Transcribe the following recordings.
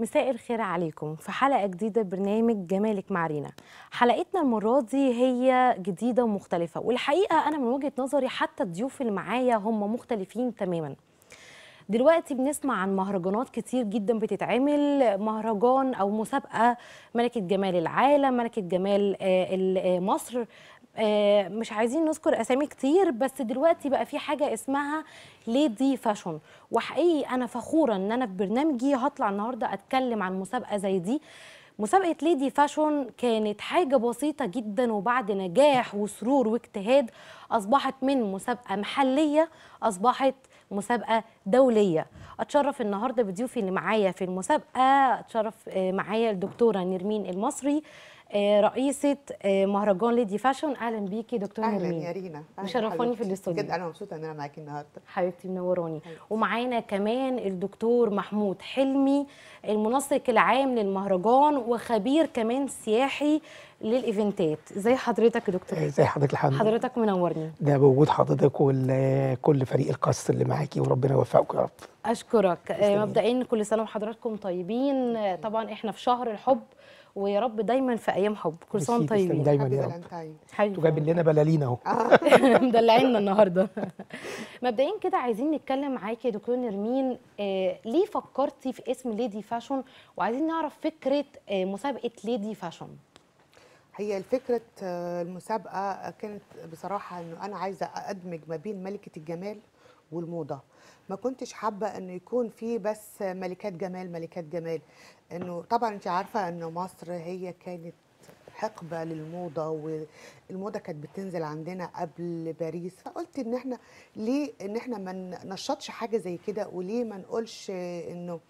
مساء الخير عليكم في حلقة جديدة برنامج جمالك مع رينا حلقتنا المرة دي هي جديدة ومختلفة والحقيقة أنا من وجهة نظري حتى الضيوف اللي معايا هم مختلفين تماما دلوقتي بنسمع عن مهرجانات كتير جدا بتتعمل مهرجان او مسابقه ملكه جمال العالم ملكه جمال آه، ال- آه، مصر آه، مش عايزين نذكر اسامي كتير بس دلوقتي بقى في حاجه اسمها ليدي فاشون وحقيقي انا فخوره ان انا في برنامجي هطلع النهارده اتكلم عن مسابقه زي دي مسابقة ليدي فاشون كانت حاجة بسيطة جدا وبعد نجاح وسرور واجتهاد أصبحت من مسابقة محلية أصبحت مسابقة دولية أتشرف النهاردة بضيوفي اللي معايا في المسابقة أتشرف آه، معايا الدكتورة نرمين المصري آه، رئيسة آه، مهرجان ليدي فاشون أهلا بيكي دكتورة اهلا نرمين يا رينا أهلاً مشرفاني في حبيبتي. الاستوديو. بجد انا مبسوطه ان انا معاكي النهارده حبيبتي منوراني حبيبتي. ومعانا كمان الدكتور محمود حلمي المنسق العام للمهرجان وخبير كمان سياحي للايفنتات ازي حضرتك يا دكتور ازي حضرتك الحمد لله حضرتك منورني ده بوجود حضرتك وكل فريق القص اللي معاكي وربنا يوفقكم يا رب اشكرك آه، تسلمي. مبدئيا كل سنه وحضراتكم طيبين آه، طبعا احنا في شهر الحب ويا رب دايما في ايام حب كل سنه ميرسي، وانتم تسلمي طيبين دايما هابي يا رب فالنتاين انتوا جايبين لنا بلالين اهو مدلعينا النهارده مبدئيا كده عايزين نتكلم معاكي يا دكتور نرمين آه ليه فكرتي في اسم ليدي فاشون وعايزين نعرف فكره آه مسابقه ليدي فاشون هي الفكره آه، المسابقه كانت بصراحه انه انا عايزه ادمج ما بين ملكه الجمال والموضه ما كنتش حابه انه يكون في بس ملكات جمال ملكات جمال انه طبعا انت عارفه انه مصر هي كانت حقبه للموضه والموضه كانت بتنزل عندنا قبل باريس فقلت ان احنا ليه ان احنا ما ننشطش حاجه زي كده وليه ما نقولش انه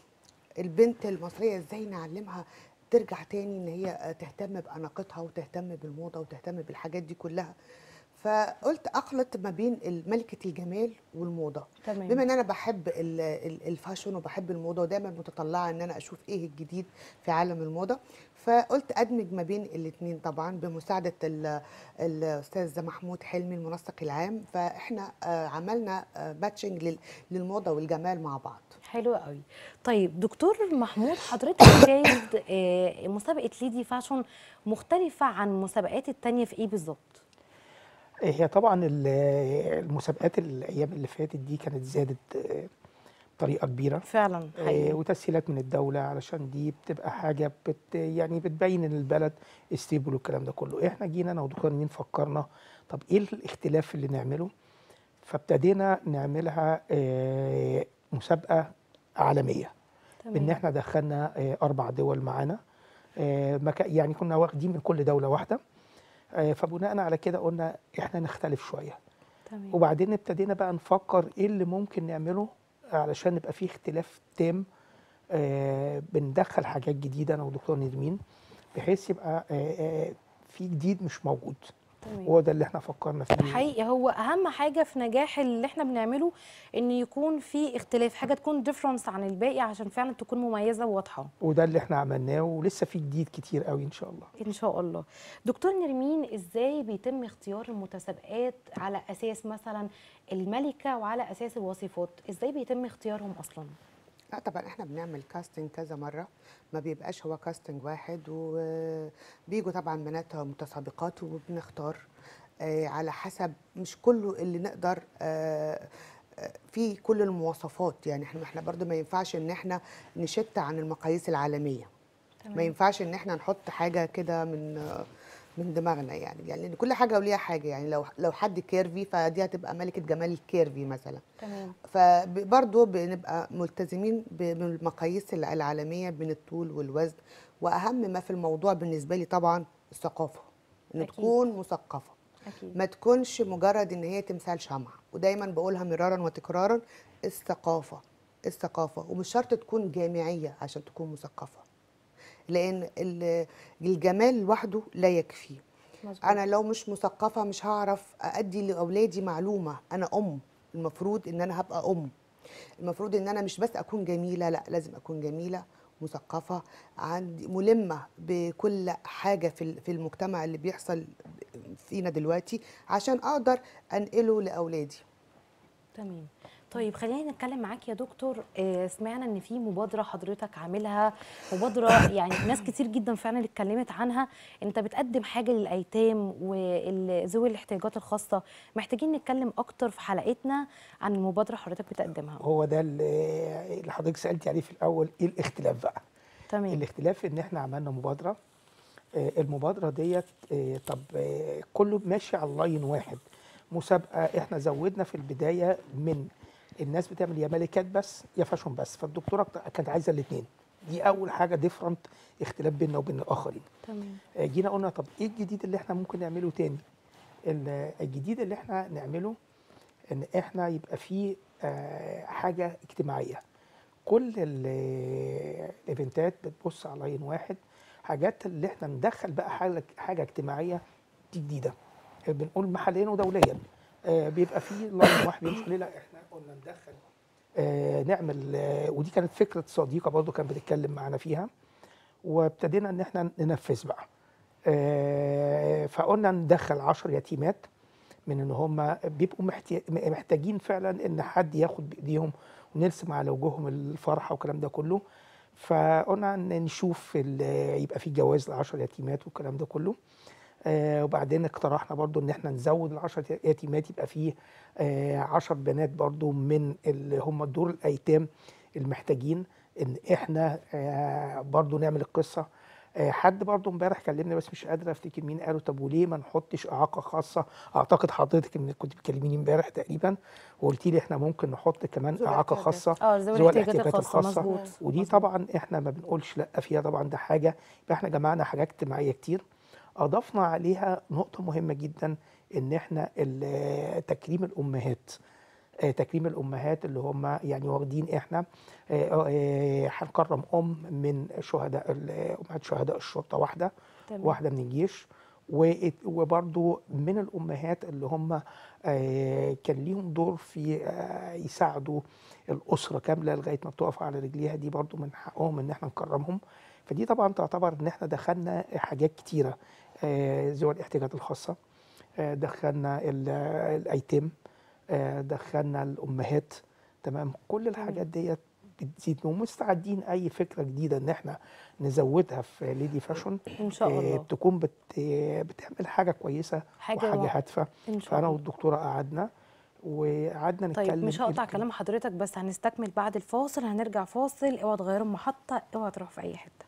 البنت المصريه ازاي نعلمها ترجع تاني ان هي تهتم باناقتها وتهتم بالموضه وتهتم بالحاجات دي كلها فقلت اخلط ما بين ملكه الجمال والموضه تمام. بما ان انا بحب ال- ال- الفاشن وبحب الموضه ودايما متطلعه ان انا اشوف ايه الجديد في عالم الموضه فقلت ادمج ما بين الاثنين طبعا بمساعده ال- الاستاذ محمود حلمي المنسق العام فاحنا آه، عملنا ماتشنج للموضه والجمال مع بعض حلو قوي طيب دكتور محمود حضرتك شايف آه، مسابقه ليدي فاشون مختلفه عن المسابقات التانية في ايه بالظبط هي طبعا ال- المسابقات الايام اللي فاتت دي كانت زادت آه، بطريقه كبيره فعلا آه، حقيقي وتسهيلات من الدوله علشان دي بتبقى حاجه بت يعني بتبين ان البلد ستيبل والكلام ده كله احنا جينا انا ودكتور مين فكرنا طب ايه الاختلاف اللي نعمله فابتدينا نعملها آه، مسابقه عالميه بان تمام احنا دخلنا آه، اربع دول معانا آه، مكا- يعني كنا واخدين من كل دوله واحده آه، فبناء على كده قلنا احنا نختلف شويه تمام وبعدين ابتدينا بقى نفكر ايه اللي ممكن نعمله علشان نبقى فيه اختلاف تام آه بندخل حاجات جديده انا ودكتور نرمين بحيث يبقى آه آه في جديد مش موجود تمام هو ده اللي احنا فكرنا فيه حقيقي هو اهم حاجه في نجاح اللي احنا بنعمله ان يكون في اختلاف حاجه تكون ديفرنس عن الباقي عشان فعلا تكون مميزه وواضحه وده اللي احنا عملناه ولسه في جديد كتير قوي ان شاء الله ان شاء الله دكتور نرمين ازاي بيتم اختيار المتسابقات على اساس مثلا الملكه وعلى اساس الوصفات ازاي بيتم اختيارهم اصلا لا طبعا احنا بنعمل كاستنج كذا مره ما بيبقاش هو كاستنج واحد وبيجوا طبعا بنات متسابقات وبنختار آه، على حسب مش كله اللي نقدر آه، آه، في كل المواصفات يعني احنا احنا برضو ما ينفعش ان احنا نشت عن المقاييس العالميه ما ينفعش ان احنا نحط حاجه كده من آه، من دماغنا يعني يعني لأن كل حاجه وليها حاجه يعني لو لو حد كيرفي فدي هتبقى ملكه جمال الكيرفي مثلا تمام فبرضه بنبقى ملتزمين بالمقاييس العالميه بين الطول والوزن واهم ما في الموضوع بالنسبه لي طبعا الثقافه ان أكيد. تكون مثقفه اكيد ما تكونش مجرد ان هي تمثال شمع ودايما بقولها مرارا وتكرارا الثقافه الثقافه ومش شرط تكون جامعيه عشان تكون مثقفه لان ال- الجمال لوحده لا يكفي مظبوط. انا لو مش مثقفه مش هعرف ادي لاولادي معلومه انا ام المفروض ان انا هبقى ام المفروض ان انا مش بس اكون جميله لا لازم اكون جميله مثقفه عندي ملمه بكل حاجه في ال- في المجتمع اللي بيحصل فينا دلوقتي عشان اقدر انقله لاولادي تمام طيب خلينا نتكلم معاك يا دكتور آه، سمعنا ان في مبادره حضرتك عاملها مبادره يعني ناس كتير جدا فعلا اتكلمت عنها انت بتقدم حاجه للايتام وذوي الاحتياجات الخاصه محتاجين نتكلم اكتر في حلقتنا عن المبادره حضرتك بتقدمها هو ده اللي اللي حضرتك سالتي عليه في الاول ايه الاختلاف بقى تمام الاختلاف ان احنا عملنا مبادره آه، المبادره ديت آه، طب آه، كله ماشي على لاين واحد مسابقه احنا زودنا في البدايه من الناس بتعمل يا ملكات بس يا فاشون بس فالدكتوره كانت عايزه الاثنين دي اول حاجه ديفرنت اختلاف بيننا وبين الاخرين تمام آه، جينا قلنا طب ايه الجديد اللي احنا ممكن نعمله تاني ال- الجديد اللي احنا نعمله ان احنا يبقى فيه آه، حاجه اجتماعيه كل ال- الايفنتات بتبص على لاين واحد حاجات اللي احنا ندخل بقى حاجه حاجه اجتماعيه دي جديده آه، بنقول محليا ودوليا آه، بيبقى فيه لاين واحد بيمشي عليه لا احنا قلنا ندخل آه، نعمل آه، ودي كانت فكره صديقه برضو كانت بتتكلم معانا فيها وابتدينا ان احنا ننفذ بقى آه، فقلنا ندخل 10 يتيمات من ان هم بيبقوا محتي- محتاجين فعلا ان حد ياخد بايديهم ونرسم على وجوههم الفرحه والكلام ده كله فقلنا ان نشوف ال- يبقى في جواز ل 10 يتيمات والكلام ده كله آه وبعدين اقترحنا برضو ان احنا نزود ال 10 يتيمات يبقى فيه آه 10 بنات برضو من اللي هم دور الايتام المحتاجين ان احنا آه برضو نعمل القصه آه حد برضو امبارح كلمني بس مش قادر افتكر مين قالوا طب وليه ما نحطش اعاقه خاصه اعتقد حضرتك ان كنت بتكلميني امبارح تقريبا وقلت لي احنا ممكن نحط كمان ذوي اعاقه الاحتياجات. خاصه اه ذوي ذوي الاحتياجات الخاصه مظبوط ودي مظبوط. طبعا احنا ما بنقولش لا فيها طبعا ده حاجه يبقى احنا جمعنا حاجات اجتماعيه كتير اضفنا عليها نقطه مهمه جدا ان احنا ال- تكريم الامهات آه، تكريم الامهات اللي هم يعني واخدين احنا آه، آه، هنكرم ام من شهداء ال- امهات شهداء الشرطه واحده تمام. واحده من الجيش و- وبرضو من الامهات اللي هم آه، كان ليهم دور في آه، يساعدوا الاسره كامله لغايه ما بتقف على رجليها دي برضو من حقهم ان احنا نكرمهم فدي طبعا تعتبر ان احنا دخلنا حاجات كتيره آه، ذوي الاحتياجات الخاصه آه، دخلنا ال- الايتام آه، دخلنا الامهات تمام كل الحاجات ديت بتزيد ومستعدين اي فكره جديده ان احنا نزودها في ليدي فاشون ان شاء آه، الله تكون بت آه، بتعمل حاجه كويسه حاجة وحاجه واحدة. هادفه ان شاء فانا الله والدكتوره قعدنا وقعدنا نتكلم طيب مش هقطع إيه- كلام حضرتك بس هنستكمل بعد الفاصل هنرجع فاصل اوعى تغيروا المحطه اوعى تروح في اي حته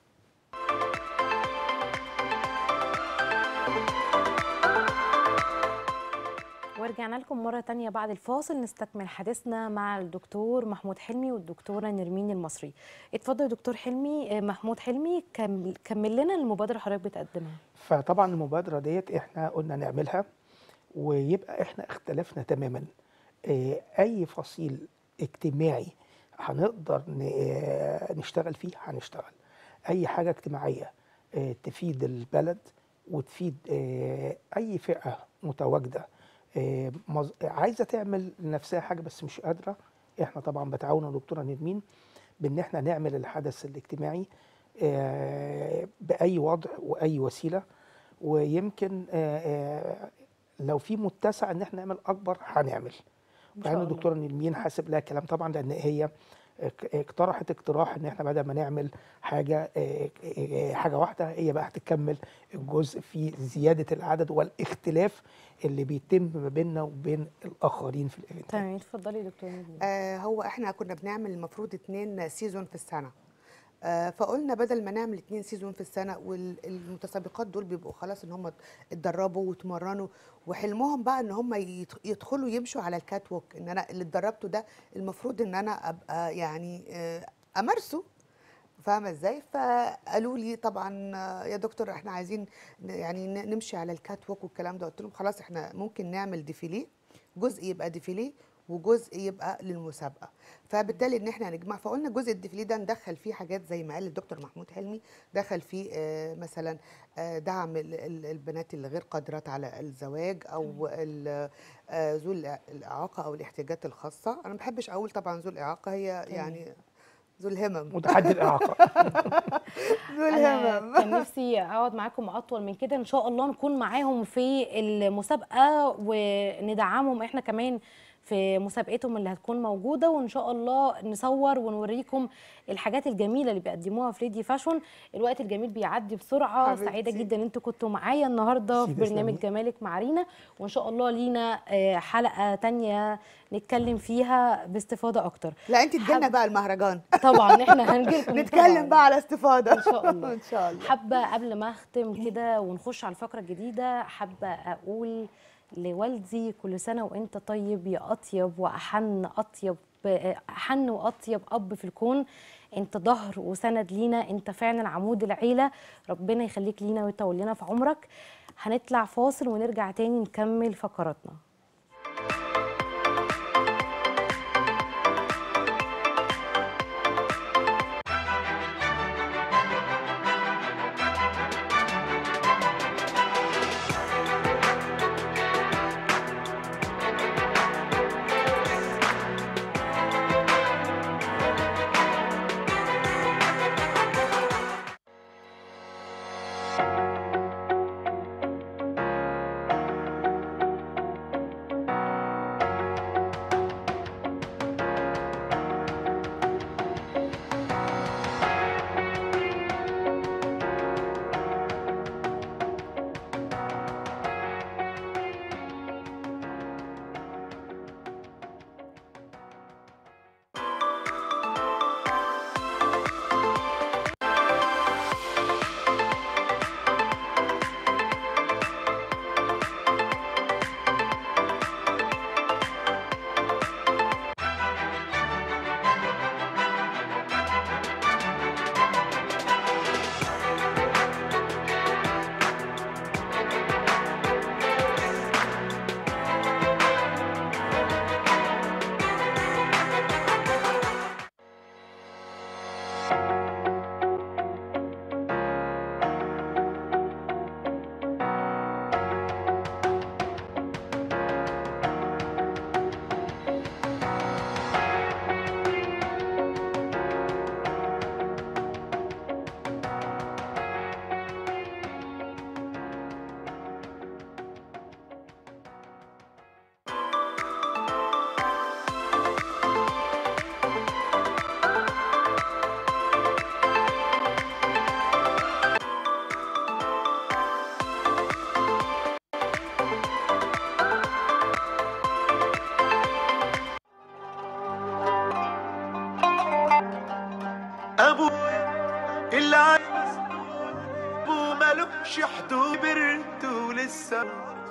ورجعنا لكم مرة تانية بعد الفاصل نستكمل حديثنا مع الدكتور محمود حلمي والدكتورة نرمين المصري اتفضل يا دكتور حلمي آه، محمود حلمي كم- كمل لنا المبادرة اللي حضرتك بتقدمها فطبعا المبادره ديت احنا قلنا نعملها ويبقى احنا اختلفنا تماما آه، اي فصيل اجتماعي هنقدر ن- آه، نشتغل فيه هنشتغل اي حاجه اجتماعيه آه، تفيد البلد وتفيد آه، اي فئه متواجده آه، مز- عايزه تعمل لنفسها حاجه بس مش قادره احنا طبعا بتعاون دكتوره نرمين بان احنا نعمل الحدث الاجتماعي آه، باي وضع واي وسيله ويمكن آه، آه، لو في متسع ان احنا نعمل اكبر هنعمل إن شاء فانا الله. الدكتوره نرمين حاسب لها كلام طبعا لان هي اق- اقترحت اقتراح ان احنا بدل ما نعمل حاجه آه، آه، حاجه واحده هي بقى هتكمل الجزء في زياده العدد والاختلاف اللي بيتم ما بيننا وبين الاخرين في الايفنت تمام اتفضلي يا دكتور نرمين آه هو احنا كنا بنعمل المفروض اتنين سيزون في السنه آه فقلنا بدل ما نعمل اتنين سيزون في السنه والمتسابقات دول بيبقوا خلاص ان هم اتدربوا واتمرنوا وحلمهم بقى ان هم يدخ- يدخلوا يمشوا على الكات ووك ان انا اللي اتدربته ده المفروض ان انا ابقى يعني آه امارسه فاهمه ازاي فقالوا لي طبعا آه، يا دكتور احنا عايزين ن- يعني ن- نمشي على الكات ووك والكلام ده قلت لهم خلاص احنا ممكن نعمل ديفيليه جزء يبقى ديفيليه وجزء يبقى للمسابقه فبالتالي ان احنا نجمع فقلنا جزء الديفيليه ده ندخل فيه حاجات زي ما قال الدكتور محمود حلمي دخل فيه آه، مثلا آه، دعم ال- ال- البنات اللي غير قادرات على الزواج او ال- آه، ذو الإع- الاعاقه او الاحتياجات الخاصه انا ما بحبش اقول طبعا ذو الاعاقه هي يعني ذو الهمم متحدي الاعاقه ذو انا الهمم كان نفسي اقعد معاكم اطول من كده ان شاء الله نكون معاهم في المسابقه وندعمهم احنا كمان في مسابقتهم اللي هتكون موجوده وان شاء الله نصور ونوريكم الحاجات الجميله اللي بيقدموها في ليدي فاشون الوقت الجميل بيعدي بسرعه حبيبتي. سعيده جدا ان انتوا كنتوا معايا النهارده في ميرسي، برنامج تسلمي. جمالك مع رينا وان شاء الله لينا آه، حلقه تانية نتكلم فيها باستفاضه اكتر لا انت تجيلنا حب- بقى المهرجان طبعا احنا هنجيلكم نتكلم طبعاً. بقى على استفاضه إن شاء الله. ان شاء الله حابه قبل ما اختم كده ونخش على الفقره الجديده حابه اقول لوالدي كل سنه وانت طيب يا اطيب واحن اطيب احن واطيب اب في الكون انت ظهر وسند لينا انت فعلا عمود العيله ربنا يخليك لينا ويطول لنا في عمرك هنطلع فاصل ونرجع تاني نكمل فقراتنا ابويا اللي عايز ابو ملوش حدود برت ولسه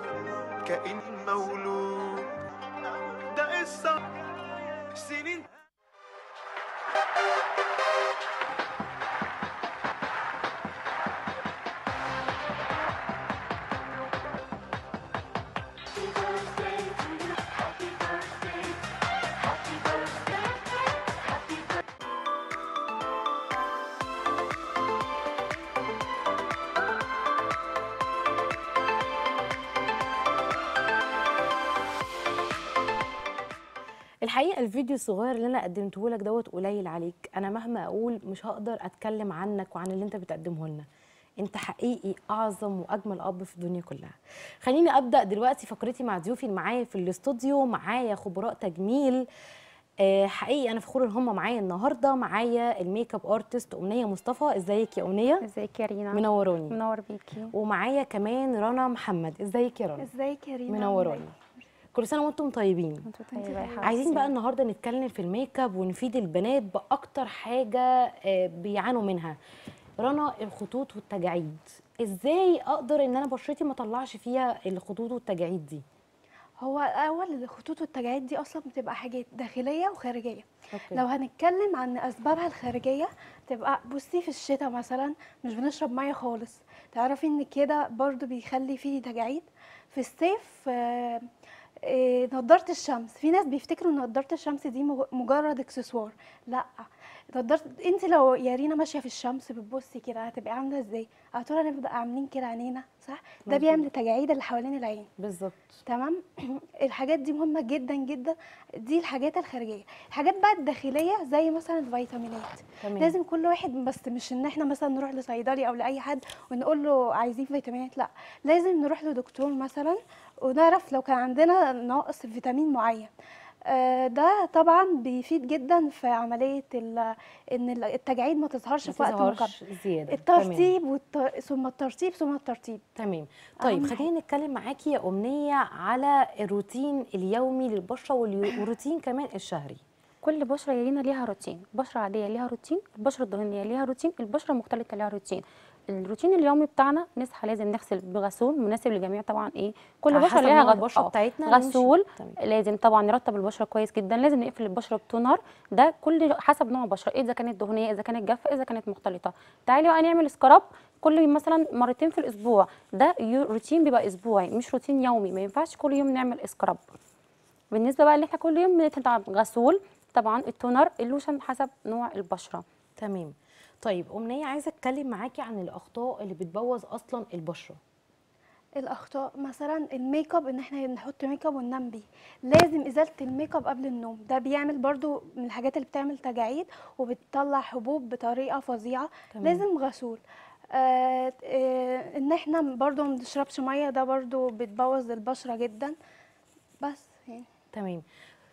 كائن مولود ده قصة سنين الحقيقه الفيديو الصغير اللي انا قدمته لك دوت قليل عليك انا مهما اقول مش هقدر اتكلم عنك وعن اللي انت بتقدمه لنا انت حقيقي اعظم واجمل اب في الدنيا كلها خليني ابدا دلوقتي فقرتي مع ضيوفي اللي معايا في الاستوديو معايا خبراء تجميل آه، حقيقي انا فخوره ان هم معايا النهارده معايا الميك اب ارتست امنيه مصطفى ازيك يا امنيه ازيك يا رينا منوراني منور بيكي ومعايا كمان رنا محمد ازيك يا رنا ازيك يا رينا منوراني كل سنه وانتم طيبين انتوا طيبه يا حبيبتي عايزين بقى النهارده نتكلم في الميك اب ونفيد البنات باكتر حاجه آه، بيعانوا منها رنا الخطوط والتجاعيد ازاي اقدر ان انا بشرتي ما اطلعش فيها الخطوط والتجاعيد دي هو الاول الخطوط والتجاعيد دي اصلا بتبقى حاجات داخليه وخارجيه أوكي. لو هنتكلم عن اسبابها الخارجيه تبقى بصي في الشتاء مثلا مش بنشرب ميه خالص تعرفي ان كده برضو بيخلي فيه تجاعيد في الصيف آه، آه، نضاره الشمس في ناس بيفتكروا ان نضاره الشمس دي مج- مجرد اكسسوار لا نضاره انت لو يا رينا ماشيه في الشمس بتبصي كده هتبقي عامله ازاي على طول هنبدا عاملين كده عينينا صح ده مظبوط. بيعمل تجاعيد اللي حوالين العين بالظبط تمام الحاجات دي مهمه جدا جدا دي الحاجات الخارجيه الحاجات بقى الداخليه زي مثلا الفيتامينات تمام لازم كل واحد بس مش ان احنا مثلا نروح لصيدلي او لاي حد ونقول له عايزين فيتامينات لا لازم نروح لدكتور مثلا ونعرف لو كان عندنا ناقص في فيتامين معين آه، ده طبعا بيفيد جدا في عمليه ال- ان ال- التجاعيد ما تظهرش ما في وقت مقابل تظهرش زياده تمام. الترطيب والت... ثم الترطيب ثم الترطيب تمام طيب أهم خلينا نتكلم معاكي يا أمنية على الروتين اليومي للبشرة واليو- والروتين كمان الشهري كل بشره لينا ليها روتين بشره عاديه ليها روتين البشره الدهنيه ليها روتين البشره المختلطه ليها روتين الروتين اليومي بتاعنا نصحى لازم نغسل بغسول مناسب للجميع طبعا ايه كل على بشره حسب ليها نوع غد- البشرة آه، بتاعتنا نمشي. غسول تمام. لازم طبعا نرطب البشره كويس جدا لازم نقفل البشره بتونر ده كل حسب نوع البشره اذا كانت دهنيه اذا كانت جافه اذا كانت مختلطه تعالي بقى نعمل سكراب كل مثلا مرتين في الاسبوع ده يو- روتين بيبقى اسبوعي مش روتين يومي ما ينفعش كل يوم نعمل سكراب بالنسبه بقى اللي احنا كل يوم بنتعب غسول طبعا التونر اللوشن حسب نوع البشره تمام طيب أمنية عايزة أتكلم معاكي عن الأخطاء اللي بتبوظ أصلا البشرة الاخطاء مثلا الميك اب ان احنا نحط ميك اب وننام بيه لازم ازاله الميك اب قبل النوم ده بيعمل برضو من الحاجات اللي بتعمل تجاعيد وبتطلع حبوب بطريقه فظيعه تمام. لازم غسول آه آه ان احنا برضو ما نشربش ميه ده برضو بتبوظ البشره جدا بس يعني تمام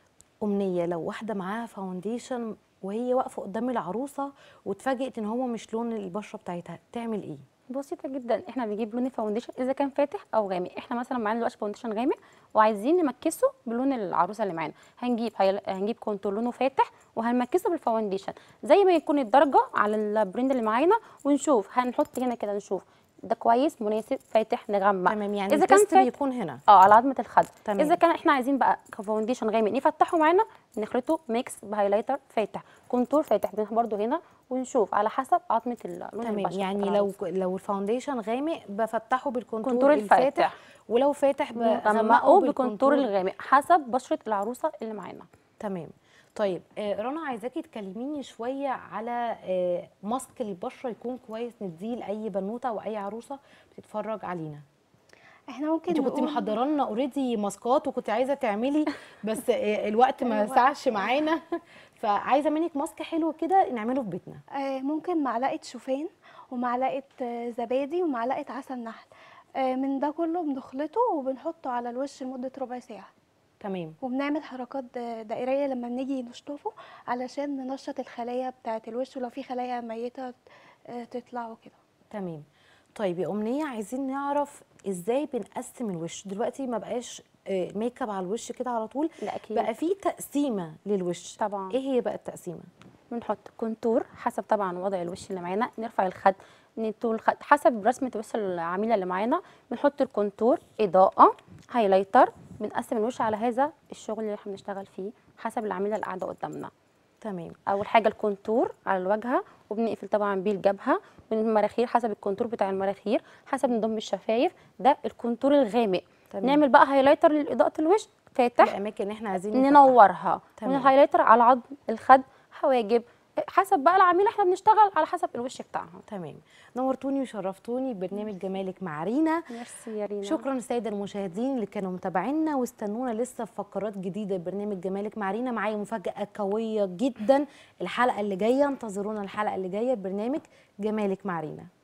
أمنية لو واحدة معاها فاونديشن وهي واقفة قدام العروسة واتفاجئت إن هو مش لون البشرة بتاعتها تعمل إيه؟ بسيطه جدا احنا بنجيب لون الفاونديشن اذا كان فاتح او غامق احنا مثلا معانا دلوقتي فاونديشن غامق وعايزين نمكسه بلون العروسه اللي معانا هنجيب هيل... هنجيب كونتور لونه فاتح وهنمكسه بالفاونديشن زي ما يكون الدرجه على البرند اللي معانا ونشوف هنحط هنا كده نشوف ده كويس مناسب فاتح نغمق تمام يعني اذا كان التست فاتح بيكون هنا اه على عظمه الخد تمام. اذا كان احنا عايزين بقى كفاونديشن غامق نفتحه معانا نخلطه ميكس بهايلايتر فاتح كونتور فاتح بنروح برده هنا ونشوف على حسب عظمه ال- لون تمام البشره يعني بتاع لو لو الفاونديشن غامق بفتحه بالكونتور كونتور الفاتح الفاتح. ولو فاتح بغمقه بنغمقه بكونتور الغامق حسب بشره العروسه اللي معانا تمام طيب آه، رنا عايزاكي تكلميني شويه على آه، ماسك البشره يكون كويس نديه لاي بنوته او اي عروسه بتتفرج علينا احنا ممكن انت كنت نقول- محضره لنا اوريدي ماسكات وكنت عايزه تعملي بس آه، الوقت ما الوقت. سعش معانا فعايزه منك ماسك حلو كده نعمله في بيتنا آه، ممكن معلقه شوفان ومعلقه آه، زبادي ومعلقه عسل نحل آه، من ده كله بنخلطه وبنحطه على الوش لمده ربع ساعه تمام وبنعمل حركات د- دائريه لما بنيجي نشطفه علشان ننشط الخلايا بتاعه الوش ولو في خلايا ميته آه، تطلع وكده تمام طيب يا امنيه عايزين نعرف ازاي بنقسم الوش دلوقتي ما بقاش آه، ميك اب على الوش كده على طول لا اكيد بقى في تقسيمه للوش طبعا. ايه هي بقى التقسيمه بنحط كونتور حسب طبعا وضع الوش اللي معانا نرفع الخد نطول الخد حسب رسمه الوش العميله اللي معانا بنحط الكونتور اضاءه هايلايتر بنقسم الوش على هذا الشغل اللي احنا بنشتغل فيه حسب العميله اللي قاعده قدامنا تمام اول حاجه الكونتور على الواجهه وبنقفل طبعا بيه الجبهه من المراخير حسب الكونتور بتاع المراخير حسب نضم الشفايف ده الكونتور الغامق تمام. نعمل بقى هايلايتر لاضاءه الوش فاتح الاماكن اللي احنا عايزين نفتحها. ننورها من تمام. الهايلايتر على عظم الخد حواجب حسب بقى العميله احنا بنشتغل على حسب الوش بتاعها تمام نورتوني وشرفتوني ببرنامج جمالك مع رينا ميرسي يا رينا شكرا للساده المشاهدين اللي كانوا متابعينا واستنونا لسه في فقرات جديده برنامج جمالك مع رينا معايا مفاجاه قويه جدا الحلقه اللي جايه انتظرونا الحلقه اللي جايه برنامج جمالك مع رينا